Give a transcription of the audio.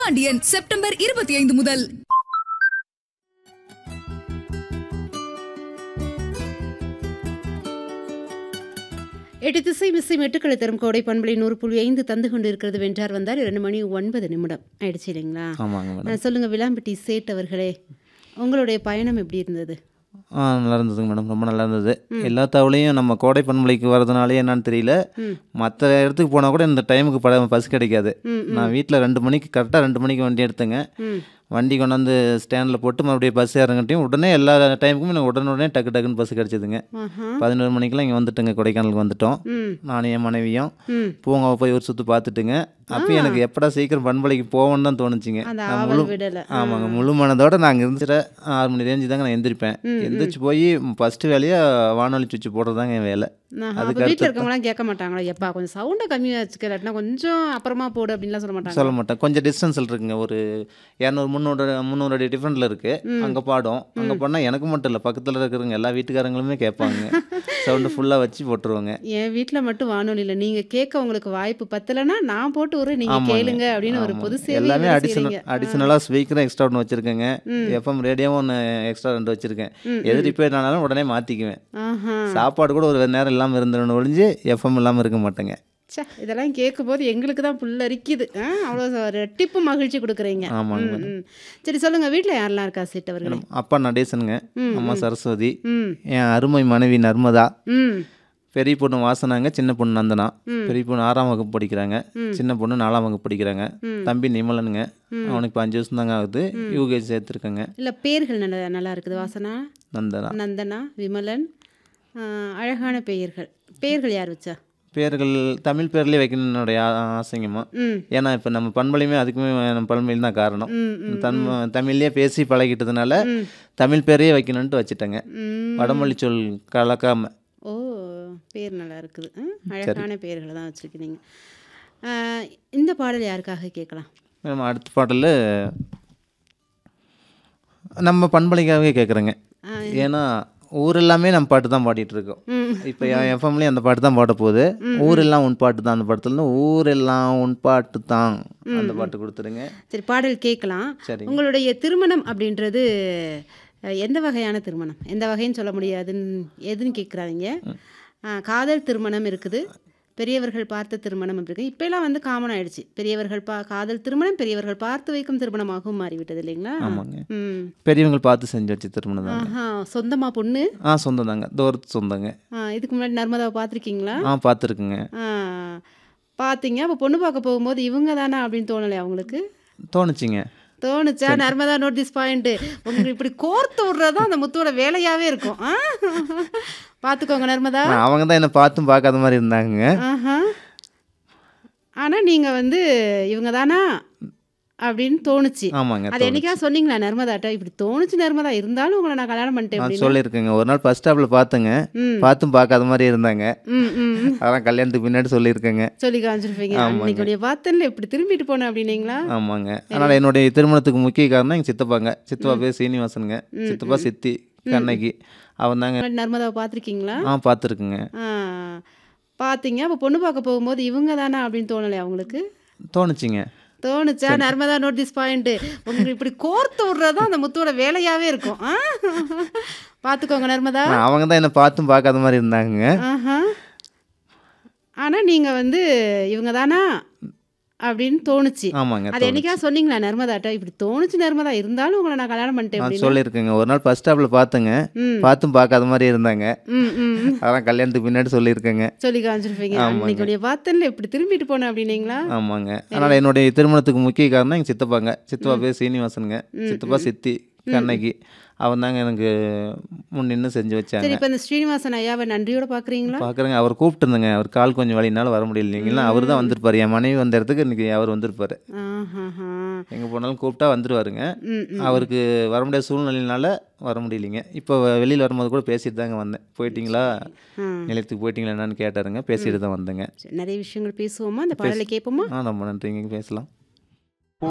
Pandian September இருபத்தி ஐந்து முதல் எட்டு திசை மிசை மெட்டுக்களை தரும் கோடை பண்பலை நூறு புள்ளி ஐந்து தந்து கொண்டு இருக்கிறது வென்றார் வந்தார் இரண்டு மணி ஒன்பது நிமிடம் ஆயிடுச்சு இல்லைங்களா ஆமாங்க மேடம் அஹ் சொல்லுங்க விளாம்பட்டி சேட் அவர்களே உங்களுடைய பயணம் எப்படி இருந்தது ஆ நல்லா இருந்ததுங்க மேடம் ரொம்ப நல்லா இருந்தது எல்லா தவளையும் நம்ம கோடை பண்பலைக்கு வரதுனாலே என்னன்னு தெரியல மற்ற இடத்துக்கு போனால் கூட இந்த டைமுக்கு பட பஸ் கிடைக்காது நான் வீட்டில் ரெண்டு மணிக்கு கரெக்டாக ரெண்டு மணிக்கு வண்டி எடுத்தேங்க ம் வண்டி கொண்டாந்து ஸ்டாண்டில் போட்டு மறுபடியும் பஸ் இறங்கட்டியும் உடனே எல்லா டைமுக்கும் எனக்கு உடனுடனே டக்கு டக்குன்னு பஸ் கிடச்சிதுங்க ஆஹா பதினோரு மணிக்கெல்லாம் இங்கே வந்துட்டுங்க கொடைக்கானலுக்கு வந்துட்டோம் ம் நானும் என் மனைவியும் ம் பூங்காவை போய் ஒரு சுற்று பார்த்துட்டுங்க அப்பயும் எனக்கு எப்படா சீக்கிரம் பண்பலைக்கு போவோன்னு தான் தோணுச்சுங்க அந்த நான் ஆவல் முழு விடலை ஆமாங்க முழு மனதோட நாங்கள் இருந்துட்டு ஆறு மணி ரேஞ்சு தாங்க நான் எந்திரிப்பேன் எந்திரிச்சு போய் ஃபஸ்ட்டு வேலையாக வானொலி சுவிட்ச் போடுறதாங்க என் வேலை அப்போ வீட்டில் இருக்கவங்களாம் கேட்க மாட்டாங்களா எப்பா கொஞ்சம் சவுண்டை கம்மியாக வச்சுக்க இல்லாட்டினா கொஞ்சம் அப்புறமா போடு அப்படின்லாம் சொல்ல மாட்டாங்க சொல்ல மாட்டேன் கொஞ்சம் டிஸ்டன்ஸில் இருக்குங்க ஒரு இரநூறு முந்நூறு முந்நூறு அடி டிஃப்ரெண்ட்டில் இருக்குது அங்கே பாடும் அங்கே பாடினா எனக்கு மட்டும் இல்லை பக்கத்தில் இருக்கிறவங்க எல்லா வீட்டுக்காரங்களுமே கேட்பாங்க சவுண்டு ஃபுல்லாக வச்சு போட்டுருவாங்க என் வீட்டில் மட்டும் வானொலியில் நீங்கள் கேட்க உங்களுக்கு வாய்ப்பு பத்தலைன்னா நான் போட்டு விட்றேன் நீங்கள் ஆமாங்க. கேளுங்க அப்படின்னு ஒரு ஆமாங்க. பொது சேவை எல்லாமே வேற அடிஷனல் செய்றீங்க. அடிஷனலாக ஸ்பீக்கரும் எக்ஸ்ட்ரா ஒன்று வச்சுருக்கேங்க எஃப்எம் ரேடியோவும் ஒன்று எக்ஸ்ட்ரா ரெண்டு வச்சுருக்கேன் எது ரிப்பேர் ஆனாலும் உடனே மாற்றிக்குவேன் ஆஹா சாப்பாடு கூட ஒரு நேரம் இல்லாமல் இருந்துடணும் ஒழிஞ்சு எஃப்எம் இல்லாமல் இருக்க மாட்டேங்க ச்சே இதெல்லாம் கேட்கும்போது எங்களுக்கு தான் புல்லரிக்குது ஆ அவ்வளோ ரெட்டிப்பு மகிழ்ச்சி கொடுக்குறீங்க ஆமாங்க ம், ம். சரி சொல்லுங்க வீட்டில் யாரெல்லாம் இருக்கா சீட் அவர்களே அப்பா நடேசனுங்க அம்மா சரஸ்வதி ம் என் அருமை மனைவி நர்மதா ம் பெரிய பொண்ணு வாசனாங்க சின்ன பொண்ணு நந்தனா பெரிய பொண்ணு ஆறாம் வகுப்பு படிக்கிறாங்க சின்ன பொண்ணு நாலாம் வகுப்பு படிக்கிறாங்க தம்பி நிமலனுங்க அவனுக்கு இப்போ அஞ்சு வருஷம் தாங்க ஆகுது யூகேஜி சேர்த்துருக்கேங்க இல்லை பேர்கள் நல்லா நல்லா இருக்குது வாசனா நந்தனா நந்தனா விமலன் ஆ, அழகான பெயர்கள் பெயர்கள் யார் வச்சா பேர்கள் தமிழ் பேர்லேயே வைக்கணும்னு என்னுடைய ஆ- ஆசைங்கம்மா ம் ஏன்னா இப்போ நம்ம பண்பலையுமே அதுக்குமே நம்ம பண்பலையும் தான் காரணம் ம் தன் தமிழ்லேயே பேசி பழகிட்டதுனால தமிழ் பேரையே வைக்கணுன்ட்டு வச்சுட்டேங்க ம் வடமொழி சொல் கலக்காம ஓ பேர் நல்லா இருக்குது ம், அழகான பெயர்களை தான் வச்சுருக்கிறீங்க இந்த பாடல் யாருக்காக கேட்கலாம் நம்ம அடுத்த பாடல் நம்ம பண்பலைக்காகவே கேட்குறேங்க ஏன்னா ஊர் எல்லாமே நம்ம பாட்டு தான் பாடிட்டு இருக்கோம் ம் இப்போ என் எஃப்எம்லேயும் அந்த பாட்டு தான் பாட போகுது ஊரெல்லாம் உன் பாட்டு தான் அந்த படத்துல ஊரெல்லாம் உன் பாட்டு தான் அந்த பாட்டு கொடுத்துருங்க சரி பாடல் கேட்கலாம் சரிங்க. உங்களுடைய திருமணம் அப்படின்றது அஹ், எந்த வகையான திருமணம் எந்த வகைன்னு சொல்ல முடியாதுன்னு எதுன்னு கேட்குறாங்க காதல் திருமணம் இருக்குது பெரியவர்கள் பார்த்த திருமணம் அப்படி இருக்கு இப்போலாம் வந்து காமன் ஆயிடுச்சு பெரியவர்கள் பா காதல் திருமணம் பெரியவர்கள் பார்த்து வைக்கும் திருமணமாகவும் மாறிவிட்டது இல்லைங்களா ஆமாங்க ம் பெரியவங்க பார்த்து செஞ்சு வச்சு திருமணம் தாங்க ஆஹா சொந்தமா பொண்ணு ஆ சொந்தம் தாங்க தூரத்து சொந்தங்க ஆ, இதுக்கு முன்னாடி நர்மதாவை பார்த்துருக்கீங்களா ஆ பார்த்துருக்குங்க ஆ பார்த்தீங்க அப்போ பொண்ணு பார்க்க போகும்போது இவங்க தானே அப்படின்னு தோணலையா அவங்களுக்கு தோணுச்சிங்க தோணுச்சா நர்மதா நோட் திஸ் பாயிண்ட் உங்களுக்கு இப்படி கோர்த்து விடுறது தான் அந்த முத்தோட வேலையாவே இருக்கும் ஆ? பார்த்துக்கோங்க நர்மதா ஆனா, அவங்க தான் என்னை பார்த்தும் பார்க்காத மாதிரி இருந்தாங்க ஆஹா ஆனால் நீங்கள் வந்து இவங்க தானா அப்படின்னு தோணுச்சு ஆமாங்க அது என்னைக்கா சொன்னீங்களா நர்மதாட்ட இப்படி தோணுச்சு நர்மதா இருந்தாலும் உங்களை நான் கல்யாணம் பண்ணிட்டேன் நான் அப்படின்னு சொல்லியிருக்கேங்க ஒரு நாள் ஃபர்ஸ்ட் ஸ்டாப்பில் பார்த்துங்க ம். பார்த்தும் பார்க்காத மாதிரி இருந்தாங்க ம் ம் அதான் கல்யாணத்துக்கு பின்னாடி சொல்லியிருக்கேங்க சொல்லி காமிச்சிருப்பீங்க அன்னைக்கு உடைய பார்த்தன்ல இப்படி திரும்பிட்டு போனேன் அப்படின்னீங்களா ஆமாங்க அதனால் என்னுடைய திருமணத்துக்கு முக்கிய காரணம் எங்கள் சித்தப்பாங்க சித்தப்பா பேர் சீனிவாசனுங்க சித்தப்பா சித்தி கண்ணகி அவன் தாங்க முன்னாடி நர்மதாவை பார்த்துருக்கீங்களா ஆ பார்த்துருக்குங்க ஆ பார்த்தீங்க அப்போ பொண்ணு பார்க்க போகும்போது இவங்க தானே அப்படின்னு தோணலையா அவங்களுக்கு தோணுச்சிங்க தோணுச்சா நர்மதா நோட் திஸ் பாயிண்ட் உங்களுக்கு இப்படி கோர்த்து விடுறது தான் அந்த முத்தோட வேலையாவே இருக்கும் ஆ? பார்த்துக்கோங்க நர்மதா ஆனா, அவங்க தான் என்னை பார்த்தும் பார்க்காத மாதிரி இருந்தாங்க ஆஹா ஆனால் நீங்கள் வந்து இவங்க தானா அப்படின்னு தோணுச்சு ஆமாங்க அது என்னைக்கா சொன்னீங்களா நர்மதாட்ட இப்படி தோணுச்சு நர்மதா இருந்தாலும் உங்களை நான் கல்யாணம் பண்ணிட்டேன் நான் அப்படின்னு சொல்லியிருக்கேங்க ஒரு நாள் ஃபர்ஸ்ட் ஸ்டாப்பில் பார்த்துங்க ம். பார்த்தும் பார்க்காத மாதிரி இருந்தாங்க ம் ம் அதான் கல்யாணத்துக்கு பின்னாடி சொல்லியிருக்கேங்க சொல்லி காமிச்சிருப்பீங்க அன்னைக்கு உடைய பார்த்தன்ல இப்படி திரும்பிட்டு போனேன் அப்படின்னீங்களா ஆமாங்க அதனால் என்னுடைய திருமணத்துக்கு முக்கிய காரணம் எங்கள் சித்தப்பாங்க சித்தப்பா பேர் சீனிவாசனுங்க சித்தப்பா சித்தி கண்ணகி அவன் தாங்க எனக்கு முன் நின்று செஞ்சு வச்சாங்க சரி இப்போ இந்த ஸ்ரீனிவாசன் ஐயாவை நன்றியோட பார்க்குறீங்களா பார்க்குறேங்க அவர் கூப்பிட்டுருந்தேங்க அவர் கால் கொஞ்சம் வழினால வர முடியல இல்லைங்களா அவர் தான் வந்திருப்பாரு என் மனைவி வந்த இடத்துக்கு இன்னைக்கு அவர் வந்திருப்பாரு ஆஹாஹா எங்கே போனாலும் கூப்பிட்டா வந்துருவாருங்க ம் ம் அவருக்கு வர முடியாத சூழ்நிலையினால வர முடியலைங்க இப்போ வெளியில் வரும்போது கூட பேசிட்டு தாங்க வந்தேன் போயிட்டீங்களா ஆ. நிலையத்துக்கு போயிட்டீங்களா என்னன்னு கேட்டாருங்க பேசிட்டு தான் வந்தேங்க சரி, நிறைய விஷயங்கள் பேசுவோமா அந்த பாடலை கேட்போமா ஆ ரொம்ப நன்றிங்க பேசலாம்